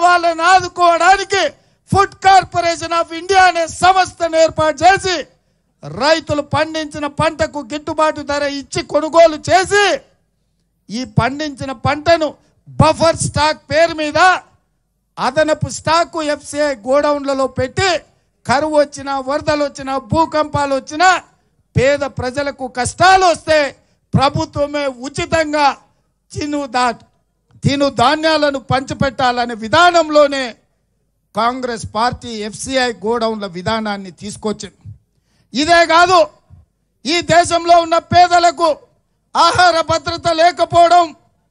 వాళ్ళని ఆదుకోవడానికి food corporation of India అనే సంస్థను ఏర్పాటు చేసి రైతులు పండించిన పంటకు గిట్టుబాటు ధర ఇచ్చి కొనుగోలు చేసి ఈ పండించిన పంటను బఫర్ స్టాక్ పేరు మీద అదనపు స్టాకు ఎఫ్సిఐ గోడౌన్లలో పెట్టి కరువు వచ్చినా వరదలు వచ్చినా భూకంపాలు వచ్చినా పేద ప్రజలకు కష్టాలు వస్తే ప్రభుత్వమే ఉచితంగా తిను దా తిను ధాన్యాలను పంచిపెట్టాలనే విధానంలోనే కాంగ్రెస్ పార్టీ ఎఫ్సిఐ గోడౌన్ల విధానాన్ని తీసుకొచ్చింది ఇదే కాదు ఈ దేశంలో ఉన్న పేదలకు ఆహార భద్రత లేకపోవడం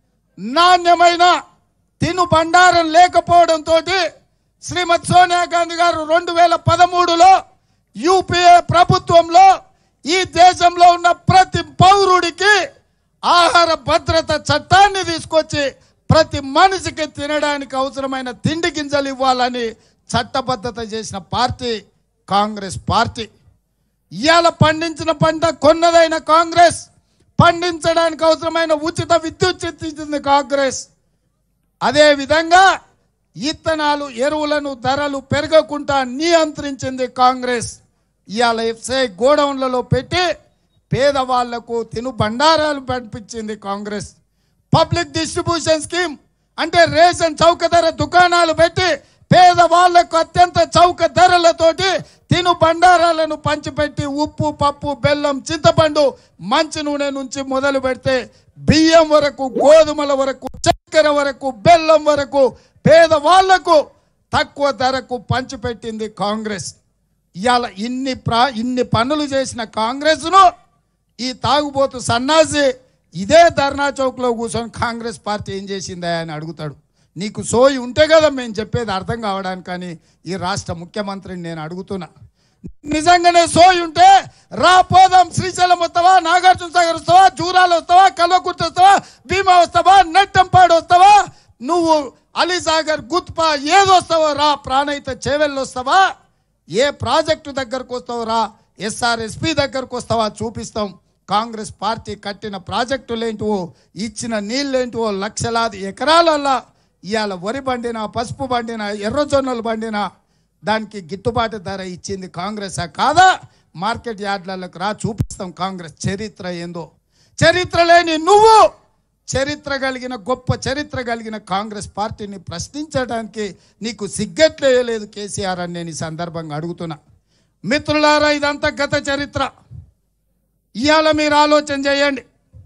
నాణ్యమైన తిను బండారం లేకపోవడంతో శ్రీమతి సోనియా గాంధీ గారు రెండు వేల పదమూడులో యూపీఏ ప్రభుత్వంలో ఈ దేశంలో ఉన్న ప్రతి పౌరుడికి ఆహార భద్రత చట్టాన్ని తీసుకొచ్చి ప్రతి మనిషికి తినడానికి అవసరమైన తిండి గింజలు ఇవ్వాలని చట్టబద్ధత చేసిన పార్టీ కాంగ్రెస్ పార్టీ ఇవాళ పండించిన పంట కొన్నదైన కాంగ్రెస్ పండించడానికి అవసరమైన ఉచిత విద్యుత్ ఇచ్చింది కాంగ్రెస్ అదే విధంగా ఇత్తనాలు ఎరువులను ధరలు పెరగకుండా నియంత్రించింది కాంగ్రెస్ ఇవాళ ఎఫ్సఐ గోడౌన్లలో పెట్టి పేదవాళ్లకు తిను బండారాలు పంపించింది కాంగ్రెస్ పబ్లిక్ డిస్ట్రిబ్యూషన్ స్కీమ్ అంటే రేషన్ చౌక ధర దుకాణాలు పెట్టి పేదవాళ్లకు అత్యంత చౌక ధరలతోటి తిను బండారాలను పంచిపెట్టి ఉప్పు పప్పు బెల్లం చింతపండు మంచి నూనె నుంచి మొదలు పెడితే బియ్యం వరకు గోధుమల వరకు చక్కెర వరకు బెల్లం వరకు పేదవాళ్లకు తక్కువ ధరకు పంచిపెట్టింది కాంగ్రెస్ ఇవాళ ఇన్ని ప్రా ఇన్ని పనులు చేసిన కాంగ్రెస్ను ఈ తాగుబోతు సన్నాసి ఇదే ధర్నా చౌక్లో కూర్చొని కాంగ్రెస్ పార్టీ ఏం చేసిందా అని అడుగుతాడు నీకు సోయి ఉంటే కదా మేము చెప్పేది అర్థం కావడానికి కానీ ఈ రాష్ట్ర ముఖ్యమంత్రిని నేను అడుగుతున్నా నిజంగానే సోయి ఉంటే రా పోదాం శ్రీశైలం వస్తావా నాగార్జున సాగర్ వస్తావా జూరాలు వస్తావా కల్వకుర్తి వస్తావా భీమా వస్తావా నెట్టంపాడు వస్తావా నువ్వు అలీసాగర్ గుత్పా ఏది వస్తావో రా ప్రాణహిత చేవెళ్ళు వస్తావా ఏ ప్రాజెక్టు దగ్గరకు వస్తావో రా ఎస్ఆర్ఎస్పి దగ్గరకు వస్తావా చూపిస్తాం కాంగ్రెస్ పార్టీ కట్టిన ప్రాజెక్టులేంటివో ఇచ్చిన నీళ్ళేంటివో లక్షలాది ఎకరాలల్లా ఇవాళ వరి బండినా పసుపు బండినా ఎర్రజొన్నలు బండినా దానికి గిట్టుబాటు ధర ఇచ్చింది కాంగ్రెస్ కాదా మార్కెట్ యార్డ్లకు రా చూపిస్తాం కాంగ్రెస్ చరిత్ర ఏందో చరిత్ర లేని నువ్వు చరిత్ర కలిగిన గొప్ప చరిత్ర కలిగిన కాంగ్రెస్ పార్టీని ప్రశ్నించడానికి నీకు సిగ్గట్లేదు కేసీఆర్ అని నేను ఈ సందర్భంగా అడుగుతున్నా మిత్రులారా ఇదంతా గత చరిత్ర ఇవాళ మీరు ఆలోచన చేయండి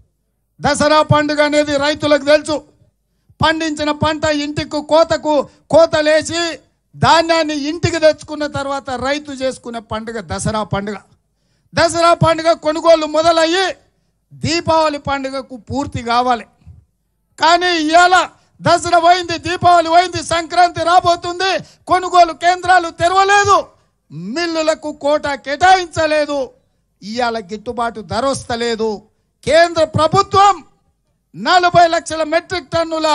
దసరా పండుగ అనేది రైతులకు తెలుసు పండించిన పంట ఇంటికి కోతకు కోతలేసి ధాన్యాన్ని ఇంటికి తెచ్చుకున్న తర్వాత రైతు చేసుకునే పండుగ దసరా పండుగ దసరా పండుగ కొనుగోలు మొదలయ్యి దీపావళి పండుగకు పూర్తి కావాలి కానీ ఇవాళ దసరా పోయింది దీపావళి పోయింది సంక్రాంతి రాబోతుంది కొనుగోలు కేంద్రాలు తెరవలేదు మిల్లులకు కోట కేటాయించలేదు ఇవాళ గిట్టుబాటు ధర వస్తలేదు కేంద్ర ప్రభుత్వం నలభై లక్షల మెట్రిక్ టన్నుల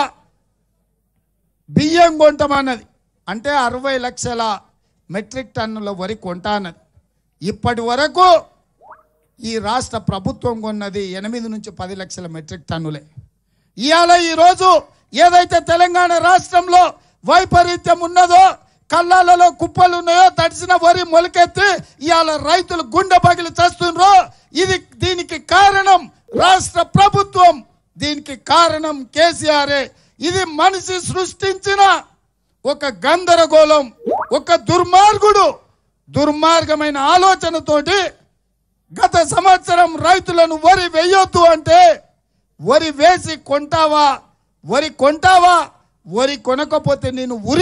బియ్యం కొంటామన్నది అంటే అరవై లక్షల మెట్రిక్ టన్నుల వరి కొంటా అన్నది ఇప్పటి వరకు ఈ రాష్ట్ర ప్రభుత్వం కొన్నది ఎనిమిది నుంచి పది లక్షల మెట్రిక్ టన్నులే ఇవాళ ఈరోజు ఏదైతే తెలంగాణ రాష్ట్రంలో వైపరీత్యం ఉన్నదో కళ్ళాలలో కుప్పలు ఉన్నాయో తడిసిన వరి మొలకెత్తి ఇవాళ రైతులు గుండె పగిలి చస్తుండ్రో ఇది దీనికి కారణం రాష్ట్ర ప్రభుత్వం దీనికి కారణం కేసీఆరే ఇది మనిషి సృష్టించిన ఒక గందరగోళం ఒక దుర్మార్గుడు దుర్మార్గమైన ఆలోచనతోటి గత సంవత్సరం రైతులను వరి వేయొద్దు అంటే వరి వేసి కొంటావా వరి కొంటావా వరి కొనకపోతే నేను ఉరి